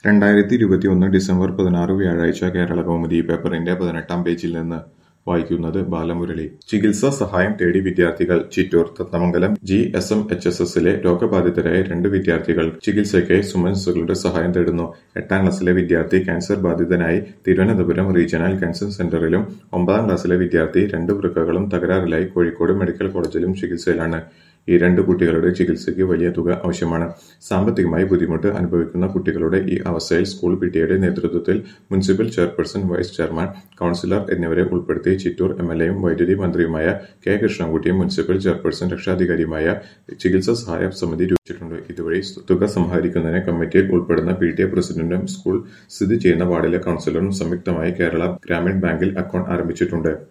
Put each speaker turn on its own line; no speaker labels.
രണ്ടായിരത്തി ഇരുപത്തിയൊന്ന് ഡിസംബർ പതിനാറ് വ്യാഴാഴ്ച കേരളകൗമുദി പേപ്പറിന്റെ പതിനെട്ടാം പേജിൽ നിന്ന് വായിക്കുന്നത് ബാലമുരളി ചികിത്സാ സഹായം തേടി വിദ്യാർത്ഥികൾ Chittur Thathamangalam G S M H S എസിലെ രോഗബാധിതരായ രണ്ട് വിദ്യാർത്ഥികൾ ചികിത്സയ്ക്കായി സുമൻസുകളുടെ സഹായം തേടുന്നു എട്ടാം ക്ലാസ്സിലെ വിദ്യാർത്ഥി ക്യാൻസർ ബാധിതനായി തിരുവനന്തപുരം റീജിയണൽ ക്യാൻസർ സെന്ററിലും ഒമ്പതാം ക്ലാസ്സിലെ വിദ്യാർത്ഥി രണ്ട് വൃക്കകളും തകരാറിലായി കോഴിക്കോട് മെഡിക്കൽ കോളേജിലും ചികിത്സയിലാണ് ഈ രണ്ട് കുട്ടികളുടെ ചികിത്സയ്ക്ക് വലിയ തുക ആവശ്യമാണ് സാമ്പത്തികമായി ബുദ്ധിമുട്ട് അനുഭവിക്കുന്ന കുട്ടികളുടെ ഈ അവസ്ഥയിൽ സ്കൂൾ പിടിഎയുടെ നേതൃത്വത്തിൽ municipal chairperson vice chairman councillor എന്നിവരെ ഉൾപ്പെടുത്തി ചിറ്റൂർ എം എൽ എയും വൈദ്യുതി മന്ത്രിയുമായ കെ കൃഷ്ണൻകുട്ടിയും മുനിസിപ്പൽ ചെയർപേഴ്സൺ രക്ഷാധികാരിയുമായ ചികിത്സാ സഹായ സമിതി രൂപീകരിച്ചിട്ടുണ്ട് ഇതുവഴി തുക സമാഹരിക്കുന്നതിന് കമ്മിറ്റിയിൽ ഉൾപ്പെടുന്ന പി ടി എ പ്രസിഡന്റും സ്കൂൾ സ്ഥിതി ചെയ്യുന്ന വാർഡിലെ കൌൺസിലറും സംയുക്തമായി കേരള ഗ്രാമീൺ ബാങ്കിൽ അക്കൗണ്ട് ആരംഭിച്ചിട്ടുണ്ട്